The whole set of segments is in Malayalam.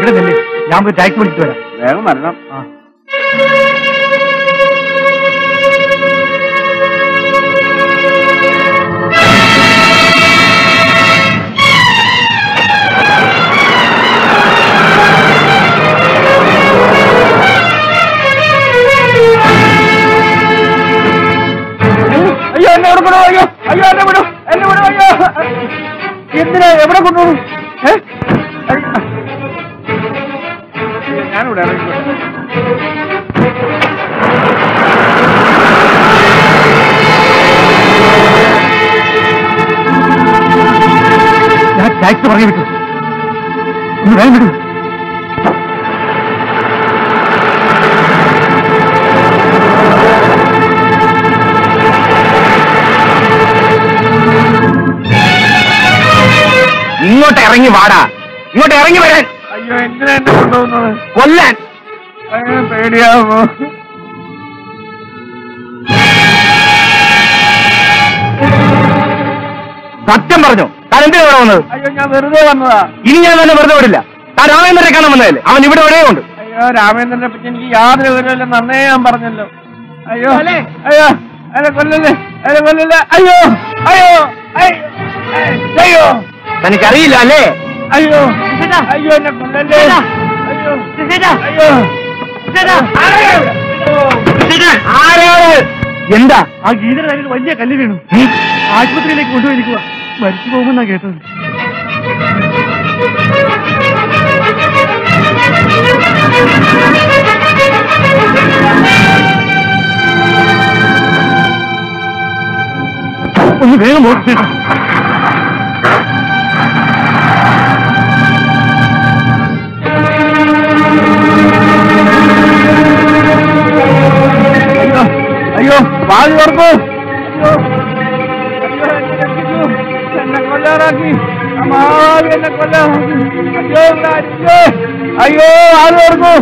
ഇവിടെ നില്ലേ ഞാൻ പോയി ടാക്സി വിളിച്ചിട്ട് വരാം വേഗം വരണം ആ അയ്യോ എന്നെ എവിടെ വിടൂ അയ്യോ അയ്യോ എന്നെ വിടൂ എന്നെ വിടൂ അയ്യോ എന്തിനാ എവിടെ കൊണ്ടുപോകും ഏ അയ്യോ. ഞാനിവിടെ ഇറങ്ങിക്കോട്ടെ ഞാൻ ടാക്സി പറഞ്ഞു വിട്ടു ഒന്ന് വേഗം വിടൂ ഇങ്ങോട്ട് ഇറങ്ങി വാടാ ഇങ്ങോട്ട് ഇറങ്ങി വരാൻ അയ്യോ എന്തിനാ എന്നെ കൊണ്ടുപോകുന്നത് കൊല്ലാൻ അങ്ങനെ പേടിയാവുമോ സത്യം പറഞ്ഞു താൻ എന്തിനാ ഇവിടെ വന്നത് അയ്യോ ഞാൻ വെറുതെ വന്നതാ ഇനി ഞാൻ തന്നെ വെറുതെ വിടില്ല താൻ രാമേന്ദ്രനെ കാണാൻ വന്നതല്ലേ അവൻ ഇവിടെ എവിടെയുണ്ട് അയ്യോ രാമേന്ദ്രനെ പറ്റി എനിക്ക് യാതൊരു വിവരമില്ല നന്നേ ഞാൻ പറഞ്ഞല്ലോ അയ്യോ അയ്യോ അതെ കൊല്ലല്ലേ അതെ കൊല്ലല്ലേ അയ്യോ അയ്യോ അയ്യോ അയ്യോ തനിക്കറിയില്ല അല്ലേ അയ്യോ അയ്യോ എന്നെ കൊല്ലല്ലേ അയ്യോ അയ്യോ ആരാണ് എന്താ ആ ഗീതയുടെ കയ്യിൽ വലിയ കല്ല് വീണു ആശുപത്രിയിലേക്ക് കൊണ്ടുപോയിരിക്കുക മരിച്ചു പോകുമെന്നാ കേട്ടത് ഒന്ന് വേഗം ഓടിച്ചേട്ടാ അയ്യോ അയ്യോ വാതി തുറക്കൂ അയ്യോ അയ്യോ എന്നെ രക്ഷിക്കൂ. എന്നെ കൊല്ലാറാക്കി അമ്മാവി എന്നെ കൊല്ലാറാക്കി അയ്യോ ഇവിടെ അടിച്ചേ. അയ്യോ വാതി തുറക്കൂ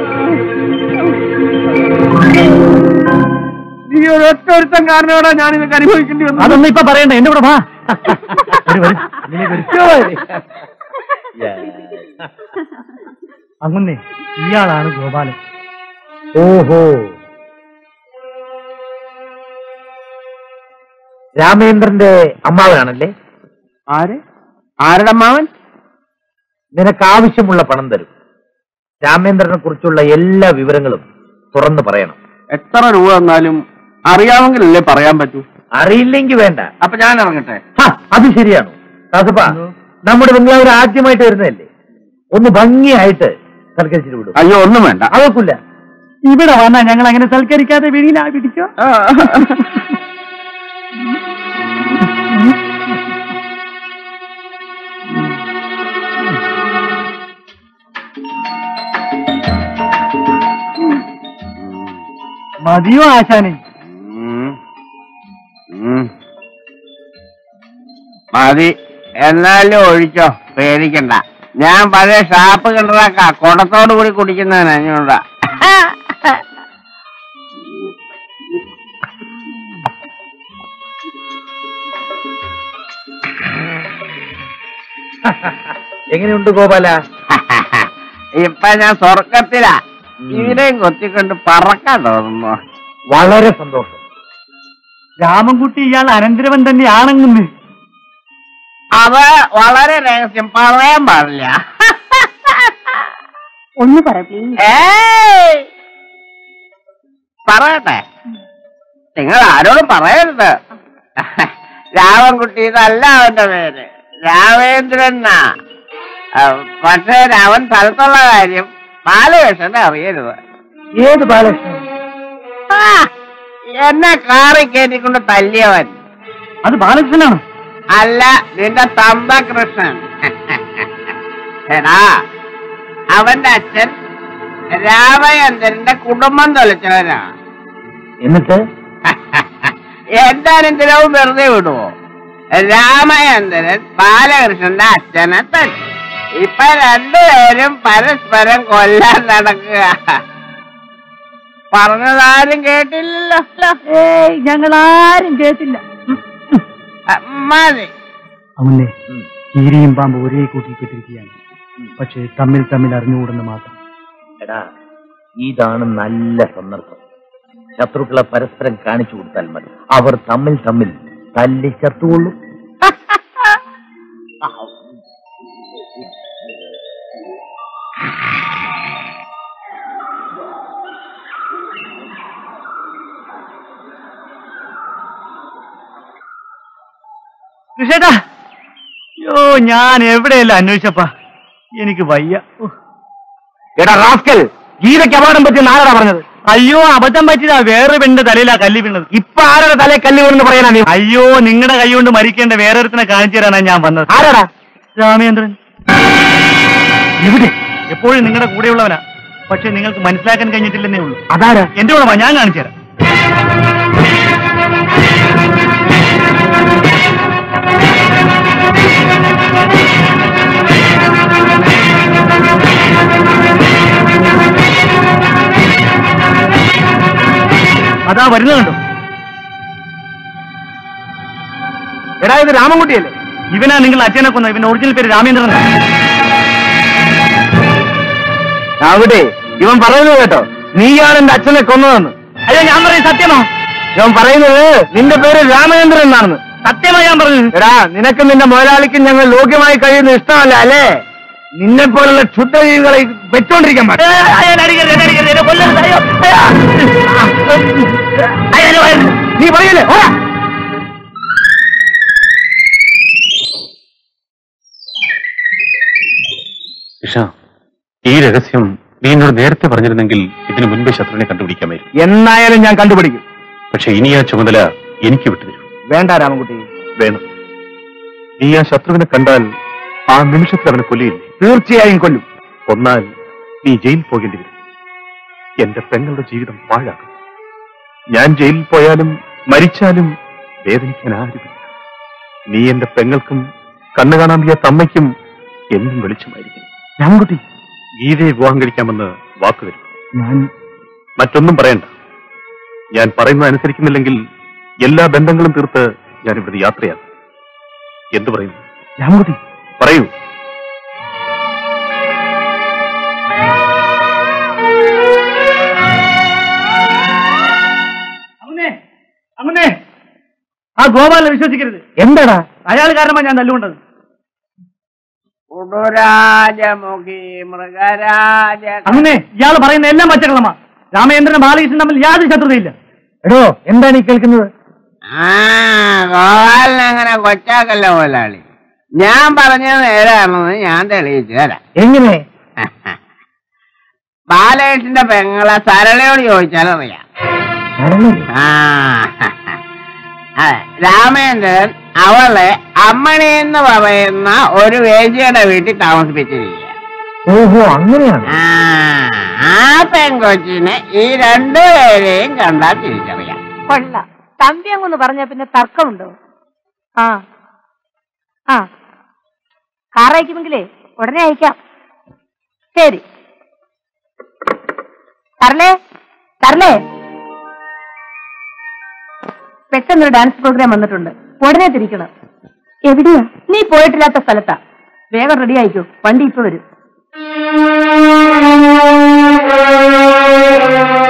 ഈ ഒരു ഒറ്റ ഒരുത്തം കാരണമാണ് ഞാൻ ഇതൊക്കെ അനുഭവിക്കേണ്ടി വന്നത് അതൊന്നും ഇപ്പൊ പറയണ്ട എന്റെ കൂടെ വാ വരൂ, വരൂ. ഇതിലേക്ക് വരൂ. അങ്ങനെ ഇയാളാണ് ഗോപാലൻ ഓഹോ രാമേന്ദ്രന്റെ അമ്മാവനാണല്ലേ ആര് ആരുടെ അമ്മാവൻ നിനക്ക് ആവശ്യമുള്ള പണം തരും രാമേന്ദ്രനെ കുറിച്ചുള്ള എല്ലാ വിവരങ്ങളും തുറന്നു പറയണം എത്ര രൂപ തന്നാലും അറിയാമെങ്കിലല്ലേ പറയാൻ പറ്റൂ അറിയില്ലെങ്കിൽ വേണ്ട അപ്പൊ ഞാൻ ഇറങ്ങട്ടെ ഹ, അത് ശരിയാണോ കാസപ്പ നമ്മുടെ ബംഗ്ലാവിൽ ആദ്യമായിട്ട് വരുന്നതല്ലേ ഒന്ന് ഭംഗിയായിട്ട് സൽക്കരിച്ചിട്ട് വിടും അയ്യോ ഒന്നും വേണ്ട അതൊക്കില്ല ഇവിടെ വന്നാ ഞങ്ങൾ അങ്ങനെ സൽക്കരിക്കാതെ വെളിയിലാ പിടിച്ചോ മതിയോ ആശാനെ ഉം. ഉം. മതി എന്നാലും ഒഴിച്ചോ പേടിക്കണ്ട ഞാൻ പഴയ ഷാപ്പ് കണ്ടതാക്കാ കുടത്തോട് കൂടി കുടിക്കുന്നവനാ ഞങ്ങളുടെ എങ്ങനെയുണ്ട് ഗോപാല ഇപ്പൊ ഞാൻ സ്വർഗത്തിലാ ഇവരെയും കൊത്തിക്കൊണ്ട് പറക്കാൻ തോന്നുന്നു വളരെ സന്തോഷം രാമൻകുട്ടി ഇയാൾ അനന്തരവൻ തന്നെയാണെന്ന് അത് വളരെ രഹസ്യം പറയാൻ പാടില്ല ഒന്ന് പറ പ്ലീസ് ഏയ്! പറയട്ടെ നിങ്ങൾ ആരോടും പറയരുത് രാമൻകുട്ടി ഇതല്ല അവന്റെ പേര് രാമേന്ദ്രൻ എന്നാ ആ, പക്ഷേ അവൻ സ്ഥലത്തുള്ള കാര്യം ബാലകൃഷ്ണനെ അറിയരുത് ഏത് ബാലകൃഷ്ണൻ ആ, എന്നെ കാറി കയറ്റിക്കൊണ്ട് തല്ലിയവൻ അത് ബാലകൃഷ്ണനാണോ അല്ല നിന്റെ തന്ത കൃഷ്ണൻ എടാ അവന്റെ അച്ഛൻ രാമചന്ദ്രന്റെ കുടുംബം തൊലച്ചവനാ എന്നിട്ട് എന്താണെങ്കിലും വെറുതെ വിടുവോ രാമചന്ദ്രൻ ബാലകൃഷ്ണന്റെ അച്ഛനെ തന്നെ ഇപ്പൊ രണ്ടുപേരും പരസ്പരം കൊല്ലാൻ നടക്കുക പറഞ്ഞതാരും കേട്ടില്ലല്ലോ ഏയ് ഞങ്ങൾ ആരും കേട്ടില്ല ആ, മതി അവനെ കീരിയും പാമ്പ് ഒരേ കൂട്ടിൽ പെട്ടിരിക്കുകയാണ് പക്ഷേ തമ്മിൽ തമ്മിൽ അറിഞ്ഞുകൂടെന്ന് മാത്രം എടാ ഇതാണ് നല്ല സന്ദർഭം ശത്രുക്കളെ പരസ്പരം കാണിച്ചു കൊടുത്താൽ മതി അവർ തമ്മിൽ തമ്മിൽ തല്ലി ചത്തുകൊള്ളും കൃഷേട്ടാ അയ്യോ ഞാൻ എവിടെയല്ല അന്വേഷിച്ചപ്പാ എനിക്ക് വയ്യ ഉഹ്. എടാ റാസ്കൽ ഗീതയ്ക്ക് അപകടം പറ്റി ആരാടാ പറഞ്ഞത് അയ്യോ അബദ്ധം പറ്റിയതാ വേറെ പെണ്ണിന്റെ തലയിലാ കല്ല് വീണത് ഇപ്പൊ ആരുടെ തലേ കല്ല് വീണെന്ന് പറയാനാ നീ അയ്യോ നിങ്ങളുടെ കൈ കൊണ്ട് മരിക്കേണ്ട വേറൊരുത്തിനെ കാണിച്ചു തരാനാ ഞാൻ വന്നത് ആരാടാ രാമേന്ദ്രൻ എവിടെ എപ്പോഴും നിങ്ങളുടെ കൂടെയുള്ളവനാ പക്ഷെ നിങ്ങൾക്ക് മനസ്സിലാക്കാൻ കഴിഞ്ഞിട്ടില്ലെന്നേ ഉള്ളൂ അതാരാ എന്റെ കൂടെ വാ ഞാൻ കാണിച്ചു തരാം അതാ വരുന്നുണ്ടോ എടാ ഇത് രാമൻകുട്ടിയല്ലേ ഇവനാ നിങ്ങൾ അച്ഛനെ കൊന്ന ഇവന്റെ ഒറിജിനൽ പേര് രാമേന്ദ്രൻ അവിടെ ഇവൻ പറയുന്നത് കേട്ടോ നീയാണ് എന്റെ അച്ഛനെ കൊന്നതെന്ന് അയ്യോ ഞാൻ പറയും സത്യമാ ഇവൻ പറയുന്നത് നിന്റെ പേര് രാമചന്ദ്രൻ എന്നാണെന്ന് സത്യമാ ഞാൻ പറഞ്ഞത് എടാ നിനക്കും നിന്റെ മുതലാളിക്കും ഞങ്ങൾ ലോക്യമായി കഴിയുന്ന ഇഷ്ടമല്ല അല്ലേ നിന്നെ പോലുള്ള ക്ഷുദ്രജീവികളെ വെച്ചോണ്ടിരിക്കാൻ ഏ, പാടില്ല അയ്യോ, എന്നെ അടിക്കരുത്, എന്നെ അടിക്കരുത്, എന്നെ കൊല്ലരുത്, അയ്യോ, അയ്യോ. അയ്യോ, എന്നെ വയറ്. നീ പറയില്ലേ ഓടാ ഇഷ ഈ രഹസ്യം നീ എന്നോട് നേരത്തെ പറഞ്ഞിരുന്നെങ്കിൽ ഇതിനു മുൻപേ ശത്രുവിനെ കണ്ടുപിടിക്കാമായിരുന്നു എന്നായാലും ഞാൻ കണ്ടുപിടിക്കും പക്ഷെ ഇനി ആ ചുമതല എനിക്ക് വിട്ടുതരും വേണ്ട രാമൻകുട്ടി വേണം നീ ആ ശത്രുവിനെ കണ്ടാൽ ആ നിമിഷത്തിൽ അവനെ കൊല്ലിയില്ലേ തീർച്ചയായും കൊല്ലും കൊന്നാൽ നീ ജയിലിൽ പോകേണ്ടി വരും എന്റെ പെങ്ങളുടെ ജീവിതം പാഴാകും ഞാൻ ജയിലിൽ പോയാലും മരിച്ചാലും വേദനിക്കാൻ ആരുമില്ല നീ എന്റെ പെങ്ങൾക്കും കണ്ണു കാണാൻ വയ്യാത്ത അമ്മയ്ക്കും എന്നും വെളിച്ചമായിരിക്കും രാമൻകുട്ടി ഗീതയെ വിവാഹം കഴിക്കാമെന്ന് വാക്ക് തരും ഞാൻ മറ്റൊന്നും പറയണ്ട ഞാൻ പറയുന്നത് അനുസരിക്കുന്നില്ലെങ്കിൽ എല്ലാ ബന്ധങ്ങളും തീർത്ത് ഞാൻ ഇവിടുന്ന് യാത്രയാകും എന്തു പറയുന്നു രാമൻകുട്ടി പറയൂ അങ്ങനെ അങ്ങനെ ആ ഗോപാലിനെ വിശ്വസിക്കരുത് എന്താടാ അയാൾ കാരണമാണ് ഞാൻ തല്ലുകൊണ്ടത് ഉടുരാജമുഖി മൃഗരാജ അങ്ങനെ ഇയാൾ പറയുന്ന എല്ലാം പച്ചക്കള്ളമാ രാമചന്ദ്രനും ബാലകൃഷ്ണൻ തമ്മിൽ യാതൊരു ശത്രുതയില്ല എടോ എന്താണ് ഈ കേൾക്കുന്നത് ആ ഗോപാലിന് അങ്ങനെ കൊച്ചാക്കല്ല മുതലാളി ഞാൻ പറഞ്ഞത് നേരാണെന്ന് ഞാൻ തെളിയിച്ചു തരാം എങ്ങനെ ബാലകൃഷ്ണന്റെ പെങ്ങളെ സരളയോട് ചോദിച്ചാൽ അറിയാം ആ അതെ രാമേന്ദ്രൻ അവളെ അമ്മണി എന്ന് പറയുന്ന ഒരു വേശ്യയുടെ വീട്ടിൽ താമസിപ്പിച്ചിരിക്കുക ഓഹോ അങ്ങനെയാണ് ആ ആ പെൺകൊച്ചിനെ ഈ രണ്ടുപേരെയും കണ്ടാൽ തിരിച്ചറിയാം കൊള്ളാം തമ്പി അങ്ങൊന്ന് പറഞ്ഞ പിന്നെ തർക്കമുണ്ടോ ആ ആ കാർ അയക്കുമെങ്കിലേ ഉടനെ അയക്കാം ശരി തരലേ തരലേ പെട്ടെന്നൊരു ഡാൻസ് പ്രോഗ്രാം വന്നിട്ടുണ്ട് ഉടനെ തിരിക്കണം എവിടെയാ നീ പോയിട്ടില്ലാത്ത സ്ഥലത്താ വേഗം റെഡി ആയിക്കോ വണ്ടി ഇപ്പൊ വരും